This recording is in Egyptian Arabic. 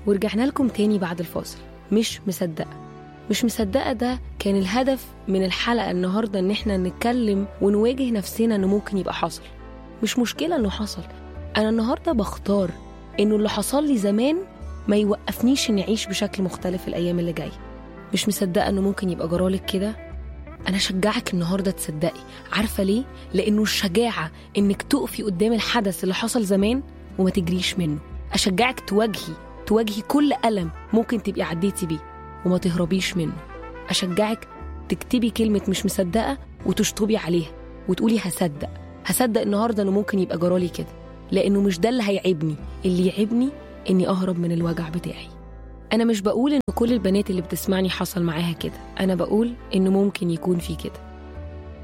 ورجعنا لكم تاني بعد الفاصل مش مصدقة مش مصدقة ده كان الهدف من الحلقة النهاردة إن إحنا نتكلم ونواجه نفسنا إنه ممكن يبقى حصل مش مشكلة إنه حصل أنا النهاردة بختار إنه اللي حصل لي زمان ما يوقفنيش إني أعيش بشكل مختلف الأيام اللي جاية مش مصدقة إنه ممكن يبقى جرالك كده أنا شجعك النهاردة تصدقي عارفة ليه؟ لأنه الشجاعة إنك تقفي قدام الحدث اللي حصل زمان وما تجريش منه أشجعك تواجهي تواجهي كل ألم ممكن تبقي عديتي بيه وما تهربيش منه أشجعك تكتبي كلمة مش مصدقة وتشطبي عليها وتقولي هصدق هصدق النهاردة إنه ممكن يبقى جرالي كده لأنه مش ده اللي هيعيبني اللي يعيبني إني أهرب من الوجع بتاعي أنا مش بقول إن كل البنات اللي بتسمعني حصل معاها كده أنا بقول إنه ممكن يكون في كده